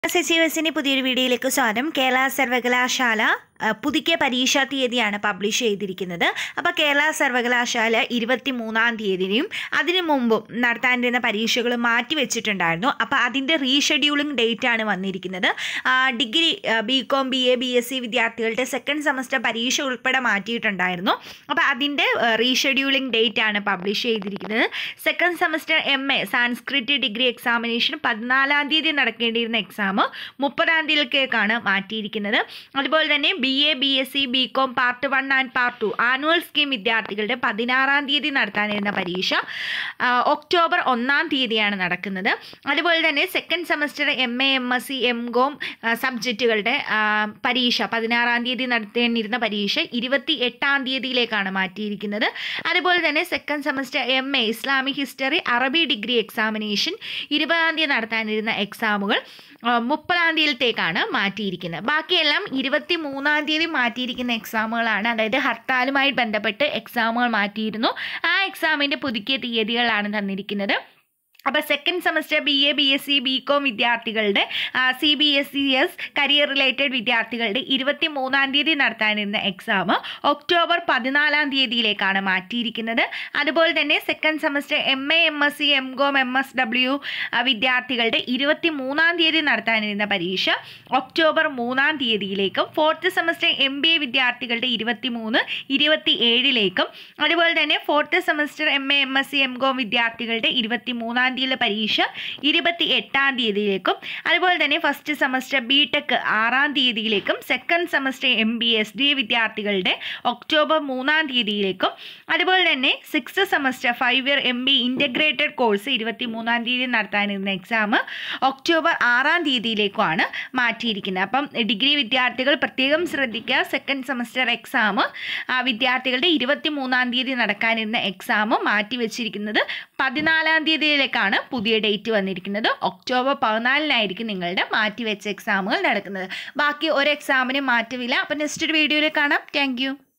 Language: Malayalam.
സച്ചിവസിൻ്റെ പുതിയൊരു വീഡിയോയിലേക്ക് സ്വാഗതം കേരള സർവകലാശാല ആ, പുതുക്കിയ പരീക്ഷാ തീയതിയാണ് പബ്ലിഷ് ചെയ്തിരിക്കുന്നത് അപ്പോൾ കേരള സർവകലാശാല ഇരുപത്തി മൂന്നാം തീയതിയും അതിനു മുമ്പും നടത്താനിരുന്ന പരീക്ഷകൾ മാറ്റി വെച്ചിട്ടുണ്ടായിരുന്നു അപ്പോൾ അതിൻ്റെ റീഷെഡ്യൂളിംഗ് ഡേറ്റ് ആണ് വന്നിരിക്കുന്നത് ആ, degree B com B A B S C വിദ്യാർത്ഥികളുടെ സെക്കൻഡ് സെമസ്റ്റർ പരീക്ഷ ഉൾപ്പെടെ മാറ്റിയിട്ടുണ്ടായിരുന്നു അപ്പോൾ അതിൻ്റെ റീഷെഡ്യൂളിംഗ് ഡേറ്റ് ആണ് പബ്ലിഷ് ചെയ്തിരിക്കുന്നത് second semester M A Sanskrit degree examination പതിനാലാം തീയതി നടക്കേണ്ടിയിരുന്ന എക്സാം മുപ്പതാം തീയതിയിലേക്കാണ് മാറ്റിയിരിക്കുന്നത് അതുപോലെ തന്നെ B A B S C B com part one and part two annual scheme വിദ്യാർത്ഥികളുടെ പതിനാറാം തീയതി നടത്താനിരുന്ന പരീക്ഷ ആ, ഒക്ടോബർ ഒന്നാം തീയതിയാണ് നടക്കുന്നത് അതുപോലെ തന്നെ second semester M A M S C M com സബ്ജക്റ്റുകളുടെ ആ, പരീക്ഷ പതിനാറാം തീയതി നടത്തേണ്ടിയിരുന്ന പരീക്ഷ ഇരുപത്തി എട്ടാം തീയതിയിലേക്കാണ് മാറ്റിയിരിക്കുന്നത് അതുപോലെ തന്നെ second semester M A Islamic history അറബി ഡിഗ്രി എക്സാമിനേഷൻ ഇരുപതാം തീയതി നടത്താനിരുന്ന എക്സാമുകൾ ആ, മുപ്പതാം തീയതിയിലത്തേക്കാണ് മാറ്റിയിരിക്കുന്നത് ബാക്കിയെല്ലാം ഇരുപത്തി മൂന്നാം തീയതി മാറ്റിയിരിക്കുന്ന എക്സാമുകളാണ് അതായത് ഹർത്താലുമായി ബന്ധപ്പെട്ട് എക്സാമുകൾ മാറ്റിയിരുന്നു ആ എക്സാമിൻ്റെ പുതുക്കിയ തീയതികളാണ് തന്നിരിക്കുന്നത് അപ്പോൾ second semester B A B S C B com വിദ്യാർത്ഥികളുടെ C B S C S career related വിദ്യാർത്ഥികളുടെ ഇരുപത്തി മൂന്നാം തീയതി നടത്താനിരുന്ന എക്സാം ഒക്ടോബർ പതിനാലാം തീയതിയിലേക്കാണ് മാറ്റിയിരിക്കുന്നത് അതുപോലെ തന്നെ second semester M A M S C M com M S W വിദ്യാർത്ഥികളുടെ ഇരുപത്തി മൂന്നാം തീയതി നടത്താനിരുന്ന പരീക്ഷ ഒക്ടോബർ മൂന്നാം തീയതിയിലേക്കും fourth semester M B A വിദ്യാർത്ഥികളുടെ ഇരുപത്തി മൂന്ന് ഇരുപത്തി ഏഴിലേക്കും അതുപോലെ തന്നെ fourth semester M A M S C M com വിദ്യാർത്ഥികളുടെ ഇരുപത്തി മൂന്നാം തീയതിയിലെ പരീക്ഷ ഇരുപത്തി എട്ടാം തീയതിയിലേക്കും അതുപോലെ തന്നെ ഫസ്റ്റ് സെമസ്റ്റർ ബി ടെക് ആറാം തീയതിയിലേക്കും second semester M B S D വിദ്യാർത്ഥികളുടെ ഒക്ടോബർ മൂന്നാം തീയതിയിലേക്കും അതുപോലെ തന്നെ six semester five year M B integrated course ഇരുപത്തി മൂന്നാം തീയതി നടത്താനിരുന്ന എക്സാം ഒക്ടോബർ ആറാം തീയതിയിലേക്കുമാണ് മാറ്റിയിരിക്കുന്നത് അപ്പം ഡിഗ്രി വിദ്യാർത്ഥികൾ പ്രത്യേകം ശ്രദ്ധിക്കുക സെക്കൻഡ് സെമസ്റ്റർ എക്സാം വിദ്യാർത്ഥികളുടെ ഇരുപത്തി മൂന്നാം തീയതി നടക്കാനിരുന്ന എക്സാം മാറ്റി വെച്ചിരിക്കുന്നത് പതിനാലാം തീയതിയിലേക്കാണ് പുതിയ ഡേറ്റ് വന്നിരിക്കുന്നത് ഒക്ടോബർ പതിനാലിനായിരിക്കും നിങ്ങളുടെ മാറ്റി വെച്ച എക്സാമുകൾ നടക്കുന്നത് ബാക്കി ഒരു എക്സാമിന് മാറ്റമില്ല അപ്പം നെക്സ്റ്റ് ഒരു വീഡിയോയിൽ കാണാം താങ്ക്